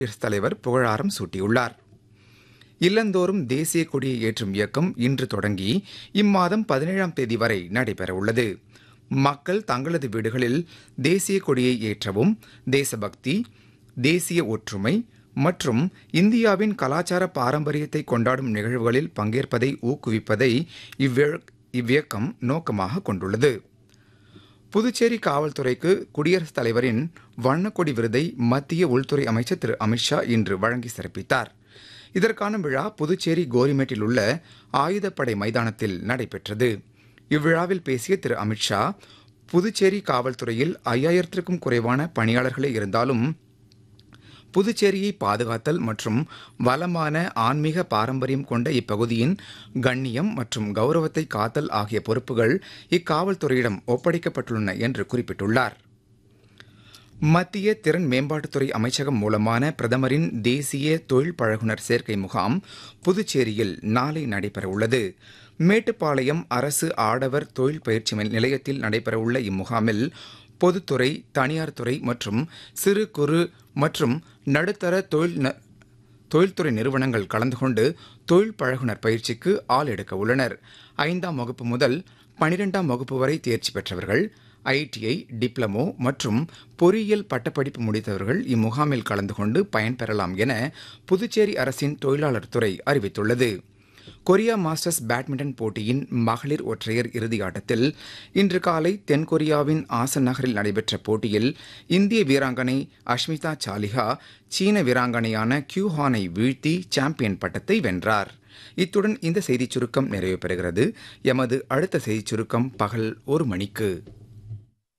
குடியரசுத் தலைவர் புகழாரம் சூட்டியுள்ளார் இல்லந்தோறும் தேசிய கொடியை ஏற்றும் இயக்கம் இன்று தொடங்கி இம்மாதம் பதினேழாம் தேதி வரை நடைபெறவுள்ளது மக்கள் தங்களது வீடுகளில் தேசிய கொடியை ஏற்றவும் தேசபக்தி தேசிய ஒற்றுமை மற்றும் இந்தியாவின் கலாச்சார பாரம்பரியத்தை கொண்டாடும் நிகழ்வுகளில் பங்கேற்பதை ஊக்குவிப்பதை இவ்விழ- இவ்வியக்கம் நோக்கமாக கொண்டுள்ளது புதுச்சேரி காவல்துறைக்கு குடியரசுத் தலைவரின் வண்ணக்கொடி விருதை மத்திய உள்துறை அமைச்சர் திரு அமித்ஷா இன்று வழங்கி சிறப்பித்தார் இதற்கான விழா புதுச்சேரி கோரிமேட்டில் உள்ள ஆயுதப்படை மைதானத்தில் நடைபெற்றது இவ்விழாவில் பேசிய திரு அமித்ஷா புதுச்சேரி காவல்துறையில் ஐயாயிரத்திற்கும் குறைவான பணியாளர்களே இருந்தாலும் புதுச்சேரியை பாதுகாத்தல் மற்றும் வளமான ஆன்மீக பாரம்பரியம் கொண்ட இப்பகுதியின் கண்ணியம் மற்றும் கௌரவத்தை காத்தல் ஆகிய பொறுப்புகள் இக்காவல்துறையிடம் ஒப்படைக்கப்பட்டுள்ளன என்று குறிப்பிட்டுள்ளார் மத்திய திறன் மேம்பாட்டுத்துறை அமைச்சகம் மூலமான பிரதமரின் தேசிய தொழில் பழகுனர் சேர்க்கை முகாம் புதுச்சேரியில் நாளை நடைபெறவுள்ளது மேட்டுப்பாளையம் அரசு ஆடவர் தொழில் பயிற்சி நிலையத்தில் நடைபெறவுள்ள இம்முகாமில் பொதுத்துறை தனியார் துறை மற்றும் சிறு குறு மற்றும் நடுத்தர தொழில் ந- தொழில்துறை நிறுவனங்கள் கலந்து கொண்டு தொழில் பழகுனர் பயிற்சிக்கு ஆள் எடுக்க உள்ளனர் ஐந்தாம் வகுப்பு முதல் பனிரெண்டாம் வகுப்பு வரை தேர்ச்சி பெற்றவர்கள் ஐடிஐ டிப்ளமோ மற்றும் பொறியியல் பட்டப்படிப்பு முடித்தவர்கள் இம்முகாமில் கலந்து கொண்டு பயன்பெறலாம் என புதுச்சேரி அரசின் தொழிலாளர் துறை அறிவித்துள்ளது கொரியா மாஸ்டர்ஸ் பேட்மிண்டன் போட்டியின் மகளிர் ஒற்றையர் இறுதி ஆட்டத்தில் இன்று காலை தென்கொரியாவின் ஆசன் நகரில் நடைபெற்ற போட்டியில் இந்திய வீராங்கனை அஷ்மிதா சாலிஹா சீன வீராங்கனையான கியூ ஹானை வீழ்த்தி சாம்பியன் பட்டத்தை வென்றார் இத்துடன் இந்த செய்திச் சுருக்கம் நிறைவு பெறுகிறது எமது அடுத்த செய்திச் சுருக்கம் பகல் ஒரு மணிக்கு